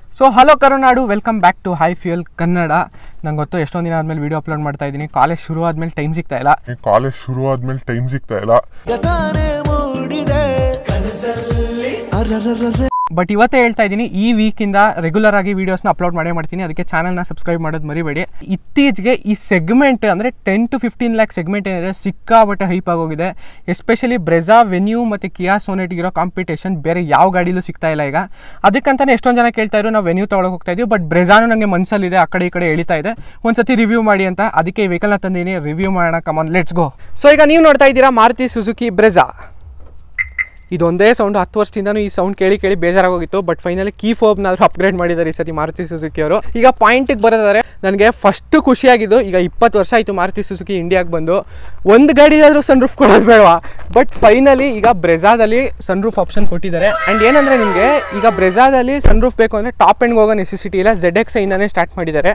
So hello Karunadu welcome back to high fuel Kannada ನಂಗೆ ಗೊತ್ತು ಎಷ್ಟೊಂದು ದಿನ ಆದಮೇಲೆ ವೀಡಿಯೋ ಅಪ್ಲೋಡ್ ಮಾಡ್ತಾ ಇದ್ದೀನಿ ಕಾಲೇಜ್ ಶುರು ಆದಮೇಲೆ ಟೈಮ್ ಸಿಗ್ತಾ ಇಲ್ಲ ಕಾಲೇಜ್ ಶುರು ಆದ್ಮೇಲೆ ಟೈಮ್ ಸಿಗ್ತಾ ಇಲ್ಲ ಗತಾನೆ ಮೂಡಿದೆ ಕನಸಲ್ಲಿ ಅರರರರೆ ಬಟ್ ಇವತ್ತೇ ಹೇಳ್ತಾ ಇದ್ದೀನಿ ಈ ವೀಕಿಂದ ರೆಗ್ಯುಲರ್ ಆಗಿ ವೀಡಿಯೋಸ್ನ ಅಪ್ಲೋಡ್ ಮಾಡೇ ಮಾಡ್ತೀನಿ ಅದಕ್ಕೆ ಚಾನಲ್ನ ಸಬ್ಸ್ಕ್ರೈಬ್ ಮಾಡೋದು ಮರಿಬೇಡಿ ಇತ್ತೀಚೆಗೆ ಈ ಸೆಗ್ಮೆಂಟ್ ಅಂದರೆ ten to fifteen lakh segment ಏನಿದೆ ಸಿಕ್ಕಾಬಟ್ಟೆ ಹೈಪ್ ಆಗೋಗಿದೆ ಎಸ್ಪೆಷಲಿ ಬ್ರೆಜಾ ವೆನ್ಯೂ ಮತ್ತು ಕಿಯಾ ಸೋನೆಟ್ಗಿರೋ ಕಾಂಪಿಟೇಷನ್ ಬೇರೆ ಯಾವ ಗಾಡಿಲೂ ಸಿಗ್ತಾ ಇಲ್ಲ ಈಗ ಅದಕ್ಕಂತಾನೆ ಎಷ್ಟೊಂದು ಜನ ಕೇಳ್ತಾ ಇದ್ರು ನಾವು ವೆನ್ಯೂ ತೊಗೊಳಕ್ಕೆ ಹೋಗ್ತಾ ಇದೀವಿ ಬಟ್ ಬ್ರೆಜಾನು ನನಗೆ ಮನಸ್ಸಲ್ಲಿದೆ ಆ ಕಡೆ ಈ ಕಡೆ ಎಳಿತಾ ಇದೆ ಒಂದ್ಸತಿ ರಿವ್ಯೂ ಮಾಡಿ ಅಂತ ಅದಕ್ಕೆ ಈ ವೆಹಿಕಲ್ನ ತಂದೀನಿ ರಿವ್ಯೂ ಮಾಡೋಣ ಕಮಾನ್ ಲೆಟ್ಸ್ ಗೋ ಸೊ ಈಗ ನೀವು ನೋಡ್ತಾ ಇದ್ದೀರಾ ಮಾರುತಿ ಸುಜುಕಿ ಬ್ರೆಜಾ ಇದೊಂದೇ ಸೌಂಡ್ ಹತ್ತು ವರ್ಷದಿಂದನೂ ಈ ಸೌಂಡ್ ಕೇಳಿ ಕೇಳಿ ಬೇಜಾರಾಗೋಗಿತ್ತು ಬಟ್ ಫೈನಲಿ ಕೀ ಫೋಬ್ನಾದ್ರೂ ಅಪ್ಗ್ರೇಡ್ ಮಾಡಿದ್ದಾರೆ ಈ ಸತಿ ಮಾರುತಿ ಸುಜುಕಿ ಅವರು ಈಗ ಪಾಯಿಂಟಿಗೆ ಬರೋದಾದ್ರೆ ನನಗೆ ಫಸ್ಟ್ ಖುಷಿಯಾಗಿದ್ದು ಈಗ ಇಪ್ಪತ್ತು ವರ್ಷ ಆಯಿತು ಮಾರುತಿ ಸುಜುಕಿ ಇಂಡಿಯಾಗೆ ಬಂದು ಒಂದು ಗಾಡಿಯಾದರೂ ಸನ್ ರೂಫ್ ಕೊಡೋದು ಬೇಡವಾ ಬಟ್ ಫೈನಲಿ ಈಗ ಬ್ರೆಜಾದಲ್ಲಿ ಸನ್ ರೂಫ್ ಆಪ್ಷನ್ ಕೊಟ್ಟಿದ್ದಾರೆ ಆ್ಯಂಡ್ ಏನಂದರೆ ನಿಮಗೆ ಈಗ ಬ್ರೆಜಾದಲ್ಲಿ ಸನ್ ರೂಫ್ ಬೇಕು ಅಂದರೆ ಟಾಪ್ ಎಂಡ್ಗೆ ಹೋಗೋ ನೆಸೆಸಿಟಿ ಇಲ್ಲ ಜೆಡ್ ಎಕ್ಸ್ ಇಂದಾನೇ ಸ್ಟಾರ್ಟ್ ಮಾಡಿದ್ದಾರೆ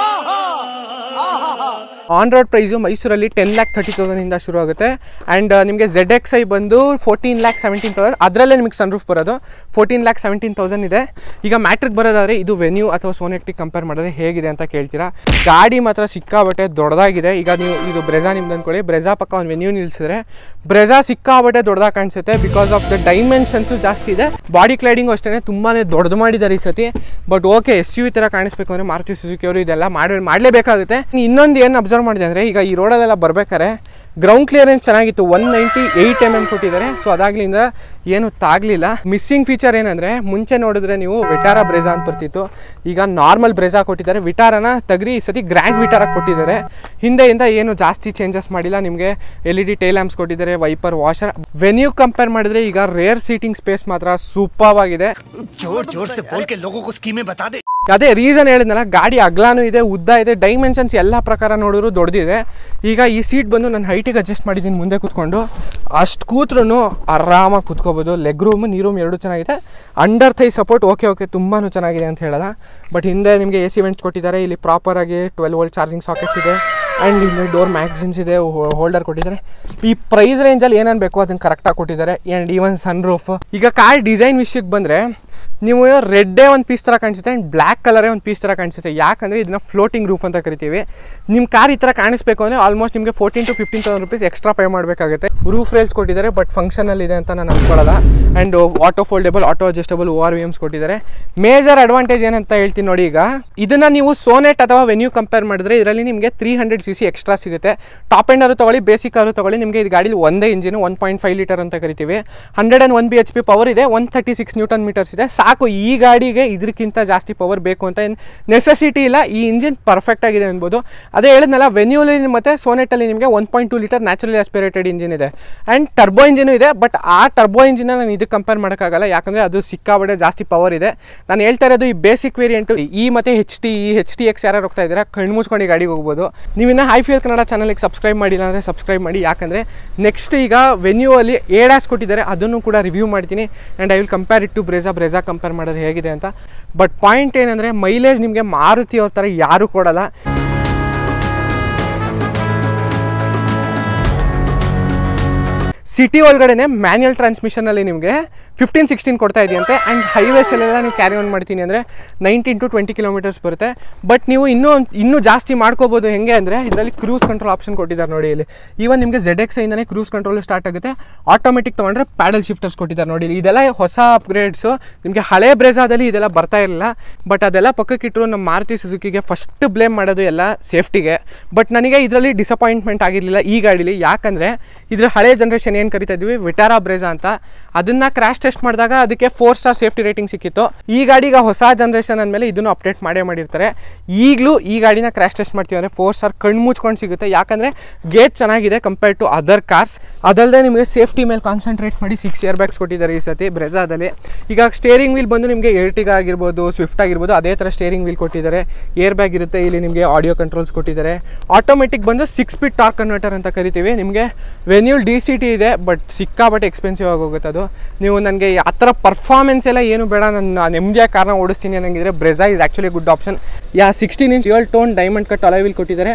ಆನ್ ರೋಡ್ ಪ್ರೈಸು ಮೈಸೂರಲ್ಲಿ ಟೆನ್ ಲ್ಯಾಕ್ ತರ್ಟಿ ತೌಸಂಡಿಂದ ಶುರು ಆಗುತ್ತೆ ಆ್ಯಂಡ್ ನಿಮಗೆ ಝೆಡ್ ಎಕ್ಸ್ ಐ ಬಂದು ಫೋರ್ಟೀನ್ ಲ್ಯಾಕ್ ಸೆವೆಂಟೀನ್ ತೌಸಂಡ್ ಅದರಲ್ಲೇ ನಿಮಗೆ ಸನ್ ರೂಫ್ ಬರೋದು ಫೋರ್ಟೀನ್ ಲ್ಯಾಕ್ ಸೆವೆಂಟೀನ್ ತೌಸಂಡ್ ಇದೆ ಈಗ ಮ್ಯಾಟ್ರಿಕ್ ಬರೋದಾದ್ರೆ ಇದು ವೆನ್ಯೂ ಅಥವಾ ಸೋನೆಕ್ಟಿಗೆ ಕಂಪೇರ್ ಮಾಡಿದ್ರೆ ಹೇಗಿದೆ ಅಂತ ಕೇಳ್ತೀರಾ ಗಾಡಿ ಮಾತ್ರ ಸಿಕ್ಕಾಬಟ್ಟೆ ದೊಡ್ಡದಾಗಿದೆ ಈಗ ನೀವು ಇದು ಬ್ರೆಜಾ ನಿಮ್ದು ಅಂದ್ಕೊಳ್ಳಿ ಬ್ರೆಜಾ ಪಕ್ಕ ಒಂದು ವೆನ್ಯೂ ನಿಲ್ಸಿದ್ರೆ ಬ್ರೆಜಾ ಸಿಕ್ಕಾಬಟ್ಟೆ ದೊಡ್ಡದಾಗಿ ಕಾಣಿಸುತ್ತೆ ಬಿಕಾಸ್ ಆಫ್ ದ ಡೈಮೆನ್ಷನ್ಸು ಜಾಸ್ತಿ ಇದೆ ಬಾಡಿ ಕ್ಲೈಡಿಂಗು ಅಷ್ಟೇ ತುಂಬಾ ದೊಡ್ಡದು ಮಾಡಿದ್ದಾರೆ ಈ ಸತಿ ಬಟ್ ಓಕೆ ಎಸ್ ಯು ಥರ ಕಾಣಿಸ್ಬೇಕು ಅಂದರೆ ಮಾರುತಿ ಸುಜುಕಿ ಅವರು ಇದೆಲ್ಲ ಮಾಡಿ ಮಾಡಲೇಬೇಕಾಗುತ್ತೆ ಇನ್ನೊಂದು ಏನು ಅಬ್ಸರ್ವ್ ಮಾಡಿದೆ ಅಂದರೆ ಈಗ ಈ ರೋಡಲ್ಲೆಲ್ಲ ಬರ್ಬೇಕಾದ್ರೆ ಗ್ರೌಂಡ್ ಕ್ಲಿಯರೆನ್ಸ್ ಚೆನ್ನಾಗಿತ್ತು one ninety eight M M ಕೊಟ್ಟಿದ್ದಾರೆ ಸೊ ಅದಾಗ್ಲಿಂದ ಏನು ತಾಗಲಿಲ್ಲ ಮಿಸ್ಸಿಂಗ್ ಫೀಚರ್ ಏನಂದರೆ ಮುಂಚೆ ನೋಡಿದ್ರೆ ನೀವು ವಿಟಾರಾ ಬ್ರೆಜಾ ಅಂತ ಬರ್ತಿತ್ತು ಈಗ ನಾರ್ಮಲ್ ಬ್ರೆಜಾ ಕೊಟ್ಟಿದ್ದಾರೆ ವಿಟಾರನ ತೆಗ್ದು ಈ ಸತಿ ಗ್ರ್ಯಾಂಡ್ ವಿಟಾರ ಕೊಟ್ಟಿದ್ದಾರೆ ಹಿಂದೆಯಿಂದ ಏನು ಜಾಸ್ತಿ ಚೇಂಜಸ್ ಮಾಡಿಲ್ಲ ನಿಮಗೆ L E D tail lamps ಕೊಟ್ಟಿದ್ದಾರೆ ವೈಪರ್ ವಾಷರ್ ವೆನ್ಯೂ ಕಂಪೇರ್ ಮಾಡಿದ್ರೆ ಈಗ ರೇರ್ ಸೀಟಿಂಗ್ ಸ್ಪೇಸ್ ಮಾತ್ರ ಸೂಪರ್ ಆಗಿದೆ जोर जोर से बोल के लोगों को स्कीमें बता दे ಅದೇ ರೀಸನ್ ಹೇಳಿದ್ನಲ್ಲ ಗಾಡಿ ಅಗ್ಲಾನು ಇದೆ ಉದ್ದ ಇದೆ ಡೈಮೆನ್ಷನ್ಸ್ ಎಲ್ಲ ಪ್ರಕಾರ ನೋಡಿದ್ರು ದೊಡ್ಡದಿದೆ ಈಗ ಈ ಸೀಟ್ ಬಂದು ನಾನು ಹೈಟಿಗೆ ಅಡ್ಜಸ್ಟ್ ಮಾಡಿದ್ದೀನಿ ಮುಂದೆ ಕೂತ್ಕೊಂಡು ಅಷ್ಟು ಕೂತ್ರು ಆರಾಮಾಗಿ ಕೂತ್ಕೋಬೋದು ಲೆಗ್ ರೂಮ್ ನೀ ರೂಮ್ ಎರಡೂ ಚೆನ್ನಾಗಿದೆ under thigh support okay okay ತುಂಬಾ ಚೆನ್ನಾಗಿದೆ ಅಂತ ಹೇಳಲ್ಲ ಬಟ್ ಹಿಂದೆ ನಿಮಗೆ ಎ ಸಿ ವೆಂಟ್ಸ್ ಕೊಟ್ಟಿದ್ದಾರೆ ಇಲ್ಲಿ ಪ್ರಾಪರಾಗಿ ಟ್ವೆಲ್ ವೋಲ್ಟ್ ಚಾರ್ಜಿಂಗ್ ಸಾಕೆಟ್ ಇದೆ ಆ್ಯಂಡ್ ಇಲ್ಲಿ ಡೋರ್ ಮ್ಯಾಗ್ಝಿನ್ಸ್ ಇದೆ ಹೋಲ್ಡರ್ ಕೊಟ್ಟಿದ್ದಾರೆ ಈ ಪ್ರೈಸ್ ರೇಂಜಲ್ಲಿ ಏನೇನು ಬೇಕೋ ಅದನ್ನು ಕರೆಕ್ಟಾಗಿ ಕೊಟ್ಟಿದ್ದಾರೆ ಆ್ಯಂಡ್ ಈವನ್ ಸನ್ ರೂಫ್ ಈಗ ಕಾರ್ ಡಿಸೈನ್ ವಿಷಯಕ್ಕೆ ಬಂದರೆ ನೀವು ರೆಡ್ಡೇ ಒಂದು ಪೀಸ್ ಥರ ಕಾಣಿಸುತ್ತೆ ಆ್ಯಂಡ್ ಬ್ಲ್ಯಾಕ್ ಕಲರೇ ಒಂದು ಪೀಸ್ ಥರ ಕಾಣಿಸುತ್ತೆ ಯಾಕಂದರೆ ಇದನ್ನ ಫ್ಲೋಟಿಂಗ್ ರೂಫ್ ಅಂತ ಕರಿತೀವಿ ನಿಮ್ಮ ಕಾರ್ ಈ ಥರ ಕಾಣಿಸ್ಬೇಕು ಅಂದರೆ ಆಲ್ಮೋಸ್ಟ್ ನಿಮಗೆ fourteen to fifteen thousand rupees extra pay ಮಾಡಬೇಕಾಗುತ್ತೆ ರೂಫ್ ರೇಲ್ಸ್ ಕೊಟ್ಟಿದ್ದಾರೆ ಬಟ್ ಫಂಕ್ಷನಲ್ಲಿ ಇದೆ ಅಂತ ನಾನು ಅನ್ಕೊಳ್ಳಲ್ಲ and auto foldable auto adjustable O R V Ms ಕೊಟ್ಟಿದ್ದಾರೆ ಮೇಜರ್ ಅಡ್ವಾಂಟೇಜ್ ಏನಂತ ಹೇಳ್ತೀನಿ ನೋಡಿ ಈಗ ಇದನ್ನು ನೀವು ಸೋನೆಟ್ ಅಥವಾ ವೆನ್ಯೂ ಕಂಪೇರ್ ಮಾಡಿದ್ರೆ ಇದರಲ್ಲಿ ನಿಮಗೆ three hundred C C extra ಸಿಗುತ್ತೆ ಟಾಪ್ ಎಂಡರು ತೊಗೊಳ್ಳಿ ಬೇಸಿಕ್ ಆರು ತೊಗೊಳ್ಳಿ ನಿಮಗೆ ಇದು ಗಾಡೀಲಿ ಒಂದೇ engine one point five litre ಅಂತ ಕರಿತೀವಿ hundred and one B H P power ಇದೆ one thirty six newton metres ಇದೆ ಸಾಕು ಈ ಗಾಡಿಗೆ ಇದಕ್ಕಿಂತ ಜಾಸ್ತಿ ಪವರ್ ಬೇಕು ಅಂತ ಏನು ನೆಸೆಸಿಟಿ ಇಲ್ಲ ಈ ಇಂಜಿನ್ ಪರ್ಫೆಕ್ಟ್ ಆಗಿದೆ ಅನ್ಬೋದು ಅದೇ ಹೇಳಿದ್ನಲ್ಲ ವೆನ್ಯೂಲಿ ಮತ್ತು ಸೋನೆಟಲ್ಲಿ ನಿಮಗೆ one point two litre naturally aspirated engine ಇದೆ ಆ್ಯಂಡ್ ಟರ್ಬೋ ಇಂಜಿನು ಇದೆ ಬಟ್ ಆ ಟರ್ಬೋ ಇಂಜಿನ ನಾನು ಇದಕ್ಕೆ ಕಂಪೇರ್ ಮಾಡೋಕ್ಕಾಗಲ್ಲ ಯಾಕಂದರೆ ಅದು ಸಿಕ್ಕಾಬಡೆ ಜಾಸ್ತಿ ಪವರ್ ಇದೆ ನಾನು ಹೇಳ್ತಾ ಇರೋದು ಈ ಬೇಸಿಕ್ ವೇರಿಯಂಟು ಈ ಮತ್ತು ಹೆಚ್ ಟಿ ಈ ಹೆಚ್ ಟಿ ಎಕ್ಸ್ ಯಾರು ಹೋಗ್ತಾ ಇದ್ದೀರಾ ಕಣ್ಣು ಮುಚ್ಕೊಂಡು ಈ ಗಾಡಿಗೆ ಹೋಗ್ಬೋದು ನೀವಿನ್ನ ಹೈ ಫ್ಯೂಲ್ ಕನ್ನಡ ಚಾನಲ್ಗೆ ಸಬ್ಸ್ಕ್ರೈಬ್ ಮಾಡಿಲ್ಲ ಅಂದರೆ ಸಬ್ಸ್ಕ್ರೈಬ್ ಮಾಡಿ ಯಾಕಂದರೆ ನೆಕ್ಸ್ಟ್ ಈಗ ವೆನ್ಯೂ ಅಲ್ಲಿ ಏಡಾಸ್ ಕೊಟ್ಟಿದ್ದಾರೆ ಅದನ್ನು ಕೂಡ ರಿವ್ಯೂ ಮಾಡ್ತೀನಿ and I will compare it to Brezza Brezza compare ಮಾಡಿದ್ರೆ ಹೇಗಿದೆ ಅಂತ ಬಟ್ ಪಾಯಿಂಟ್ ಏನಂದರೆ ಮೈಲೇಜ್ ನಿಮಗೆ ಮಾರುತಿ ಅವ್ರ ಥರ ಯಾರೂ ಕೊಡಲ್ಲ ಸಿಟಿ ಒಳಗಡೆ ಮ್ಯಾನ್ಯಲ್ ಟ್ರಾನ್ಸ್ಮಿಷನಲ್ಲಿ ನಿಮಗೆ ಫಿಫ್ಟೀನ್ ಸಿಕ್ಸ್ಟೀನ್ ಕೊಡ್ತಾ ಇದೆಯಂತೆ ಆ್ಯಂಡ್ ಹೈವೇಸಲ್ಲೆಲ್ಲ ನೀವು ಕ್ಯಾರಿ ಆನ್ ಮಾಡ್ತೀನಿ ಅಂದರೆ ನೈನ್ಟೀನ್ ಟು ಟ್ವೆಂಟಿ ಕಿಲೋಮೀಟರ್ಸ್ ಬರುತ್ತೆ ಬಟ್ ನೀವು ಇನ್ನೂ ಇನ್ನೂ ಜಾಸ್ತಿ ಮಾಡ್ಕೋಬೋದು ಹೆಂಗೆ ಅಂದರೆ ಇದರಲ್ಲಿ ಕ್ರೂಸ್ ಕಂಟ್ರೋಲ್ ಆಪ್ಷನ್ ಕೊಟ್ಟಿದ್ದಾರೆ ನೋಡಿ ಇಲ್ಲಿ ಈವನ್ ನಿಮಗೆ ಜೆಡ್ ಎಕ್ಸ್ ಇಂದನೇ ಕ್ರೂಸ್ ಕಂಟ್ರೋಲ್ ಸ್ಟಾರ್ಟ್ ಆಗುತ್ತೆ ಆಟೋಮೆಟಿಕ್ ತೊಗೊಂಡ್ರೆ ಪ್ಯಾಡಲ್ ಶಿಫ್ಟರ್ಸ್ ಕೊಟ್ಟಿದ್ದಾರೆ ನೋಡಿ ಇಲ್ಲಿ. ಇದೆಲ್ಲ ಹೊಸ ಅಪ್ಗ್ರೇಡ್ಸು ನಿಮಗೆ ಹಳೆ ಬ್ರೆಜಾದಲ್ಲಿ ಇದೆಲ್ಲ ಬರ್ತಾ ಇರಲಿಲ್ಲ ಬಟ್ ಅದೆಲ್ಲ ಪಕ್ಕಕ್ಕಿಟ್ಟರು ನಮ್ಮ ಮಾರುತಿ ಸುಜುಕಿಗೆ ಫಸ್ಟ್ ಬ್ಲೇಮ್ ಮಾಡೋದು ಎಲ್ಲ ಸೇಫ್ಟಿಗೆ ಬಟ್ ನನಗೆ ಇದರಲ್ಲಿ ಡಿಸಪಾಯಿಂಟ್ಮೆಂಟ್ ಆಗಿರಲಿಲ್ಲ ಈ ಗಾಡೀಲಿ ಯಾಕಂದರೆ ಇದ್ರ ಹಳೆ ಜನ್ರೇಷನ್ ಏನು ಕರಿತಾ ಇದ್ವಿ ವಿಟಾರಾ ಬ್ರೆಜಾ ಅಂತ ಅದನ್ನು ಕ್ರ್ಯಾಶ್ ಟೆಸ್ಟ್ ಮಾಡಿದಾಗ ಅದಕ್ಕೆ ಫೋರ್ ಸ್ಟಾರ್ ಸೇಫ್ಟಿ ರೇಟಿಂಗ್ ಸಿಕ್ಕಿತ್ತು ಈ ಗಾಡಿಗೆ ಹೊಸ ಜನ್ರೇಷನ್ ಅಂದಮೇಲೆ ಇದನ್ನು ಅಪ್ಡೇಟ್ ಮಾಡೇ ಮಾಡಿರ್ತಾರೆ ಈಗಲೂ ಈ ಗಾಡಿನ ಕ್ರ್ಯಾಶ್ ಟೆಸ್ಟ್ ಮಾಡ್ತೀವಿ ಅಂದರೆ ಫೋರ್ ಸ್ಟಾರ್ ಕಣ್ಣು ಮುಚ್ಕೊಂಡು ಸಿಗುತ್ತೆ ಯಾಕಂದರೆ ಗೇಜ್ ಚೆನ್ನಾಗಿದೆ ಕಂಪೇರ್ ಟು ಅದರ್ ಕಾರ್ಸ್ ಅದಲ್ಲದೆ ನಿಮಗೆ ಸೇಫ್ಟಿ ಮೇಲೆ ಕಾನ್ಸಂಟ್ರೇಟ್ ಮಾಡಿ ಸಿಕ್ಸ್ ಇಯರ್ ಬ್ಯಾಗ್ಸ್ ಕೊಟ್ಟಿದ್ದಾರೆ ಈ ಸತಿ ಬ್ರೆಜಾದಲ್ಲಿ ಈಗ ಸ್ಟೇರಿಂಗ್ ವೀಲ್ ಬಂದು ನಿಮಗೆ ಎರ್ಟಿಗ ಆಗಿರ್ಬೋದು ಸ್ವಿಫ್ಟ್ ಆಗಿರ್ಬೋದು ಅದೇ ಥರ ಸ್ಟೇರಿಂಗ್ ವೀಲ್ ಕೊಟ್ಟಿದ್ದಾರೆ ಏರ್ ಬ್ಯಾಗ್ ಇರುತ್ತೆ ಇಲ್ಲಿ ನಿಮಗೆ ಆಡಿಯೋ ಕಂಟ್ರೋಲ್ಸ್ ಕೊಟ್ಟಿದ್ದಾರೆ ಆಟೋಮೆಟಿಕ್ ಬಂದು ಸಿಕ್ಸ್ ಸ್ಪೀಡ್ ಟಾರ್ಕ್ ಕನ್ವರ್ಟರ್ ಅಂತ ಕರಿತೀವಿ ನಿಮಗೆ ವೆನ್ಯೂಲ್ ಡಿ ಸಿ ಟಿ ಇದೆ ಬಟ್ ಸಿಕ್ಕಾಬಟ್ಟೆ ಎಕ್ಸ್ಪೆನ್ಸಿವ್ ಆಗಿ ಹೋಗುತ್ತೆ ಅದು ನೀವು ನನಗೆ ಆ ಥರ ಪರ್ಫಾರ್ಮೆನ್ಸ್ ಎಲ್ಲ ಏನು ಬೇಡ ನನ್ನ ನೆಮ್ಮದಿಯಾಗಿ ಕಾರ್ನ ಓಡಿಸ್ತೀನಿ ಅನ್ನಂಗಿದ್ರೆ Brezza is actually good option yeah sixteen inch ಏಳ್ ಟೋನ್ ಡೈಮಂಡ್ ಕಟ್ ಅಲೈವಿಲ್ ಕೊಟ್ಟಿದ್ದಾರೆ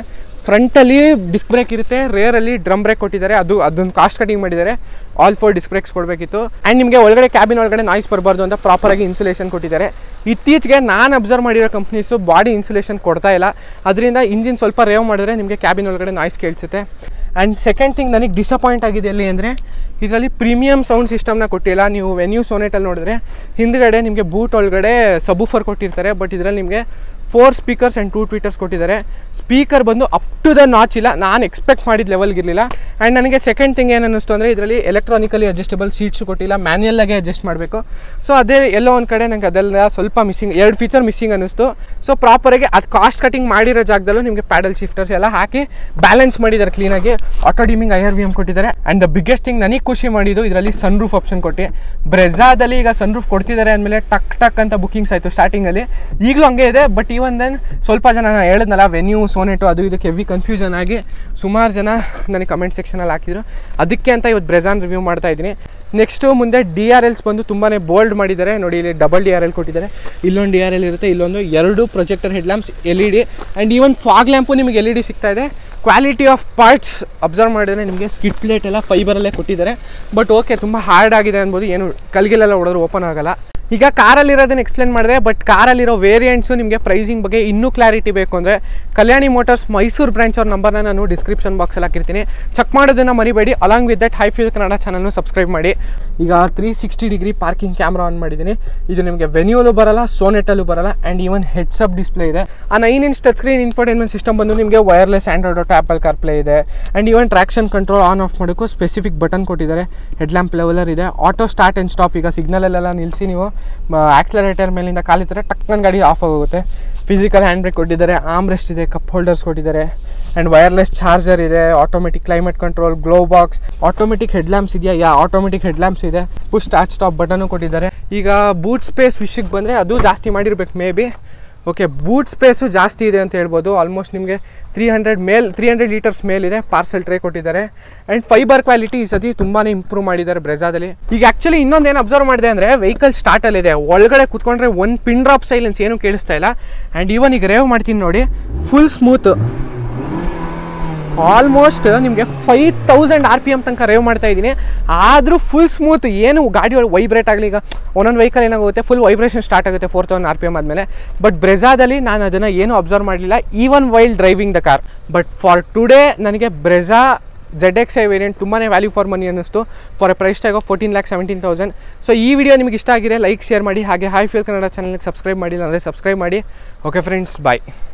ಫ್ರಂಟಲ್ಲಿ ಡಿಸ್ಕ್ ಬ್ರೇಕ್ ಇರುತ್ತೆ ರೇರಲ್ಲಿ ಡ್ರಮ್ ಬ್ರೇಕ್ ಕೊಟ್ಟಿದ್ದಾರೆ ಅದು ಅದೊಂದು ಕಾಸ್ಟ್ ಕಟಿಂಗ್ ಮಾಡಿದ್ದಾರೆ ಆಲ್ ಫೋರ್ ಡಿಸ್ಕ್ ಬ್ರೇಕ್ಸ್ ಕೊಡಬೇಕಿತ್ತು ಆ್ಯಂಡ್ ನಿಮಗೆ ಒಳಗಡೆ ಕ್ಯಾಬಿನ್ ಒಳಗಡೆ ನಾಯ್ಸ್ ಬರಬಾರ್ದು ಅಂತ ಪ್ರಾಪರಾಗಿ ಇನ್ಸುಲೇಷನ್ ಕೊಟ್ಟಿದ್ದಾರೆ ಇತ್ತೀಚೆಗೆ ನಾನು ಅಬ್ಸರ್ವ್ ಮಾಡಿರೋ ಕಂಪ್ನೀಸು ಬಾಡಿ ಇನ್ಸುಲೇಷನ್ ಕೊಡ್ತಾ ಇಲ್ಲ ಅದರಿಂದ ಇಂಜಿನ್ ಸ್ವಲ್ಪ ರೇವ್ ಮಾಡಿದ್ರೆ ನಿಮಗೆ ಕ್ಯಾಬಿನ್ ಒಳಗಡೆ ನಾಯ್ಸ್ ಕೇಳಿಸುತ್ತೆ ಆ್ಯಂಡ್ ಸೆಕೆಂಡ್ ಥಿಂಗ್ ನನಗೆ ಡಿಸಪಾಯಿಂಟ್ ಆಗಿದೆ ಎಲ್ಲಿ ಅಂದರೆ ಇದರಲ್ಲಿ ಪ್ರೀಮಿಯಂ ಸೌಂಡ್ ಸಿಸ್ಟಮ್ನ ಕೊಟ್ಟಿಲ್ಲ ನೀವು ವೆನ್ಯೂ ಸೋನೆಟಲ್ಲಿ ನೋಡಿದ್ರೆ ಹಿಂದ್ಗಡೆ ನಿಮಗೆ ಬೂಟ್ ಒಳಗಡೆ ಸಬೂಫರ್ ಕೊಟ್ಟಿರ್ತಾರೆ ಬಟ್ ಇದರಲ್ಲಿ ನಿಮಗೆ four speakers and two tweeters ಕೊಟ್ಟಿದ್ದಾರೆ ಸ್ಪೀಕರ್ ಬಂದು ಅಪ್ ಟು ದ ನಾಚ್ ಇಲ್ಲ ನಾನು ಎಕ್ಸ್ಪೆಕ್ಟ್ ಮಾಡಿದ ಲೆವೆಲ್ಗೆ ಇರಲಿಲ್ಲ ಆ್ಯಂಡ್ ನನಗೆ ಸೆಕೆಂಡ್ ಥಿಂಗ್ ಏನು ಅನ್ನಿಸ್ತು ಅಂದರೆ ಇದರಲ್ಲಿ ಎಲೆಕ್ಟ್ರಾನಿಕಲಿ ಅಡ್ಜಸ್ಟಬಲ್ ಸೀಟ್ಸು ಕೊಟ್ಟಿಲ್ಲ ಮ್ಯಾನ್ಯಲ್ಲಾಗೆ ಅಡ್ಜಸ್ಟ್ ಮಾಡಬೇಕು ಸೊ ಅದೇ ಎಲ್ಲೋ ಒಂದು ಕಡೆ ನನಗೆ ಅದೆಲ್ಲ ಸ್ವಲ್ಪ ಮಿಸ್ಸಿಂಗ್ ಎರಡು ಫೀಚರ್ ಮಿಸ್ಸಿಂಗ್ ಅನ್ನಿಸ್ತು ಸೊ ಪ್ರಾಪರಾಗಿ ಅದು ಕಾಸ್ಟ್ ಕಟಿಂಗ್ ಮಾಡಿರೋ ಜಾಗದಲ್ಲೂ ನಿಮಗೆ ಪ್ಯಾಡಲ್ ಶಿಫ್ಟರ್ಸ್ ಎಲ್ಲ ಹಾಕಿ ಬ್ಯಾಲೆನ್ಸ್ ಮಾಡಿದ್ದಾರೆ ಕ್ಲೀನಾಗಿ auto dimming I R V M ಕೊಟ್ಟಿದ್ದಾರೆ ಆ್ಯಂಡ್ ದ ಬಿಗ್ಗೆಸ್ಟ್ ಥಿಂಗ್ ನನಗೆ ಖುಷಿ ಮಾಡಿದ್ದು ಇದರಲ್ಲಿ ಸನ್ ರೂಫ್ ಆಪ್ಷನ್ ಕೊಟ್ಟು ಬ್ರೆಝಾದಲ್ಲಿ ಈಗ ಸನ್ ರೂಫ್ ಕೊಡ್ತಿದ್ದಾರೆ ಅಂದಮೇಲೆ ಟಕ್ ಟಕ್ ಅಂತ ಬುಕಿಂಗ್ಸ್ ಆಯಿತು ಸ್ಟಾರ್ಟಿಂಗಲ್ಲಿ ಈಗಲೂ ಹಂಗೆ ಇದೆ ಬಟ್ ಈವನ್ ದೆನ್ ಸ್ವಲ್ಪ ಜನ ನಾನು ಹೇಳಿದ್ನಲ್ಲ ವೆನ್ಯೂ ಸೋನೆಟು ಅದು ಇದಕ್ಕೆ ಹೆವಿ ಕನ್ಫ್ಯೂಷನ್ ಆಗಿ ಸುಮಾರು ಜನ ನನಗೆ ಕಮೆಂಟ್ ಸೆಕ್ಷನಲ್ಲಿ ಹಾಕಿದ್ರು ಅದಕ್ಕೆ ಅಂತ ಇವತ್ತು ಬ್ರೆಝಾನ್ ರಿವ್ಯೂ ಮಾಡ್ತಾ ಇದ್ದೀನಿ ನೆಕ್ಸ್ಟು ಮುಂದೆ ಡಿ ಆರ್ ಎಲ್ಸ್ ಬಂದು ತುಂಬಾ ಬೋಲ್ಡ್ ಮಾಡಿದ್ದಾರೆ ನೋಡಿ ಇಲ್ಲಿ ಡಬಲ್ ಡಿ ಆರ್ ಎಲ್ ಕೊಟ್ಟಿದ್ದಾರೆ ಇಲ್ಲೊಂದು ಡಿ ಆರ್ ಎಲ್ ಇರುತ್ತೆ ಇಲ್ಲೊಂದು ಎರಡು projector head lamps L E D and even fog lamp ನಿಮಗೆ ಎಲ್ ಇ ಡಿ ಸಿಗ್ತಾ ಇದೆ ಕ್ವಾಲಿಟಿ ಆಫ್ ಪಾರ್ಟ್ಸ್ ಅಬ್ಸರ್ವ್ ಮಾಡಿದ್ರೆ ನಿಮಗೆ ಸ್ಕಿಟ್ ಪ್ಲೇಟ್ ಎಲ್ಲ ಫೈಬರಲ್ಲೇ ಕೊಟ್ಟಿದ್ದಾರೆ ಬಟ್ ಓಕೆ ತುಂಬ ಹಾರ್ಡ್ ಆಗಿದೆ ಅನ್ಬೋದು ಏನು ಕಲ್ಗಿಲೆಲ್ಲ ಹೊಡೆದ್ರು ಓಪನ್ ಆಗಲ್ಲ ಈಗ ಕಾರಲ್ಲಿರೋದನ್ನ ಎಕ್ಸ್ಪ್ಲೇನ್ ಮಾಡಿದೆ ಬಟ್ ಕಾರಲ್ಲಿರೋ ವೇರಿಯಂಟ್ಸು ನಿಮಗೆ ಪ್ರೈಸಿಂಗ್ ಬಗ್ಗೆ ಇನ್ನೂ ಕ್ಲಾರಿಟಿ ಬೇಕು ಅಂದರೆ ಕಲ್ಯಾಣಿ ಮೋಟರ್ಸ್ ಮೈಸೂರು ಬ್ರಾಂಚ್ ಅವ್ರ ನಂಬರ್ನ ನಾನು ಡಿಸ್ಕ್ರಿಪ್ಷನ್ ಬಾಕ್ಸಲ್ಲಿ ಹಾಕಿರ್ತೀನಿ ಚೆಕ್ ಮಾಡೋದನ್ನು ಮರಿಬೇಡಿ along with that hi feel Kannada ಚಾನಲ್ನು ಸಬ್ಸ್ಕ್ರೈಬ್ ಮಾಡಿ ಈಗ three sixty degree parking camera on ಮಾಡಿದ್ದೀನಿ ಇದು ನಿಮಗೆ ವೆನ್ಯೂಲು ಬರಲ್ಲ ಸೋನೆಟಲ್ಲೂ ಬರಲ್ಲ and even heads up display ಇದೆ ಆ nine inch touch screen infotainment system ಬಂದು ನಿಮಗೆ wireless Android auto Apple car play ಇದೆ and even traction control on off ಮಾಡೋಕ್ಕೂ ಸ್ಪೆಸಿಫಿಕ್ ಬಟನ್ ಕೊಟ್ಟಿದ್ದಾರೆ ಹೆಡ್ ಲ್ಯಾಂಪ್ ಲೆವೆಲರ್ ಇದೆ ಆಟೋ ಸ್ಟಾರ್ಟ್ ಆ್ಯಂಡ್ ಸ್ಟಾಪ್ ಈಗ ಸಿಗ್ನಲಲ್ಲೆಲ್ಲ ನಿಲ್ಲಿಸಿ ನೀವು ಆಕ್ಸಲರೇಟರ್ ಮೇಲಿಂದ ಕಾಲಿತಾರೆ ಟಕ್ಕನ್ ಗಾಡಿ ಆಫ್ ಆಗೋಗುತ್ತೆ ಫಿಸಿಕಲ್ ಹ್ಯಾಂಡ್ ಬ್ರೇಕ್ ಕೊಟ್ಟಿದ್ದಾರೆ ಆಮ್ ರೆಸ್ಟ್ ಇದೆ ಕಪ್ ಹೋಲ್ಡರ್ಸ್ ಕೊಟ್ಟಿದ್ದಾರೆ ಆ್ಯಂಡ್ ವೈರ್ಲೆಸ್ ಚಾರ್ಜರ್ ಇದೆ automatic climate control glove box automatic head lamps ಇದೆಯಾ ಯಾ ಆಟೋಮೆಟಿಕ್ ಹೆಡ್ ಲ್ಯಾಂಪ್ಸ್ ಇದೆ ಪುಷ್ ಸ್ಟಾರ್ಟ್ ಸ್ಟಾಪ್ ಬಟನು ಕೊಟ್ಟಿದ್ದಾರೆ ಈಗ ಬೂಟ್ ಸ್ಪೇಸ್ ವಿಷಯಕ್ಕೆ ಬಂದರೆ ಅದು ಜಾಸ್ತಿ ಮಾಡಿರ್ಬೇಕು may be okay boot space ಜಾಸ್ತಿ ಇದೆ ಅಂತ ಹೇಳ್ಬೋದು ಆಲ್ಮೋಸ್ಟ್ ನಿಮಗೆ ತ್ರೀ ಹಂಡ್ರೆಡ್ ಮೇಲ್ ತ್ರೀ ಹಂಡ್ರೆಡ್ ಲೀಟರ್ಸ್ ಮೇಲಿದೆ ಪಾರ್ಸಲ್ ಟ್ರೇ ಕೊಟ್ಟಿದ್ದಾರೆ ಆ್ಯಂಡ್ ಫೈಬರ್ ಕ್ವಾಲಿಟಿ ಈ ಸತಿ ತುಂಬಾ ಇಂಪ್ರೂವ್ ಮಾಡಿದ್ದಾರೆ ಬ್ರೆಜಾದಲ್ಲಿ ಈಗ ಆ್ಯಕ್ಚುಲಿ ಇನ್ನೊಂದು ಏನು ಅಬ್ಸರ್ವ್ ಮಾಡಿದೆ ಅಂದರೆ ವೆಹಿಕಲ್ ಸ್ಟಾರ್ಟಲ್ಲಿದೆ ಒಳಗಡೆ ಕೂತ್ಕೊಂಡ್ರೆ ಒಂದು ಪಿನ್ ಡ್ರಾಪ್ ಸೈಲೆನ್ಸ್ ಏನು ಕೇಳಿಸ್ತಾ ಇಲ್ಲ ಆ್ಯಂಡ್ ಈವನ್ ಈಗ ರೇವ್ ಮಾಡ್ತೀನಿ ನೋಡಿ ಫುಲ್ ಸ್ಮೂತ್ ಆಲ್ಮೋಸ್ಟ್ ನಿಮಗೆ five thousand R P M ತನಕ ರೇವ್ ಮಾಡ್ತಾ ಇದ್ದೀನಿ ಆದರೂ ಫುಲ್ ಸ್ಮೂತ್ ಏನು ಗಾಡಿ ಒಳಗೆ ವೈಬ್ರೇಟ್ ಆಗಲಿ ಈಗ ಒಂದೊಂದು ವೆಹಿಕಲ್ ಏನಾಗುತ್ತೆ ಫುಲ್ ವೈಬ್ರೇಷನ್ ಸ್ಟಾರ್ಟ್ ಆಗುತ್ತೆ four thousand R P M ಆದಮೇಲೆ ಬಟ್ ಬ್ರೆಝಾದಲ್ಲಿ ನಾನು ಅದನ್ನು ಏನು ಅಬ್ಸರ್ವ್ ಮಾಡಲಿಲ್ಲ even while driving the car but for today ನನಗೆ Brezza Z X I variant ತುಂಬಾ ವ್ಯಾಲ್ಯೂ ಫಾರ್ ಮನಿ ಅನ್ನಿಸ್ತು for a price tag of fourteen lakh seventeen thousand so ಈ ವಿಡಿಯೋ ನಿಮಗೆ ಇಷ್ಟ ಆಗಿದೆ ಲೈಕ್ ಶೇರ್ ಮಾಡಿ ಹಾಗೆ ಹಾಯ್ ಫೀಲ್ ಕನ್ನಡ ಚಾನಲ್ಗೆ ಸಬ್ಸ್ಕ್ರೈಬ್ ಮಾಡಿಲ್ಲ ಅಂದರೆ ಸಬ್ಸ್ಕ್ರೈಬ್ ಮಾಡಿ ಓಕೆ ಫ್ರೆಂಡ್ಸ್ ಬಾಯ್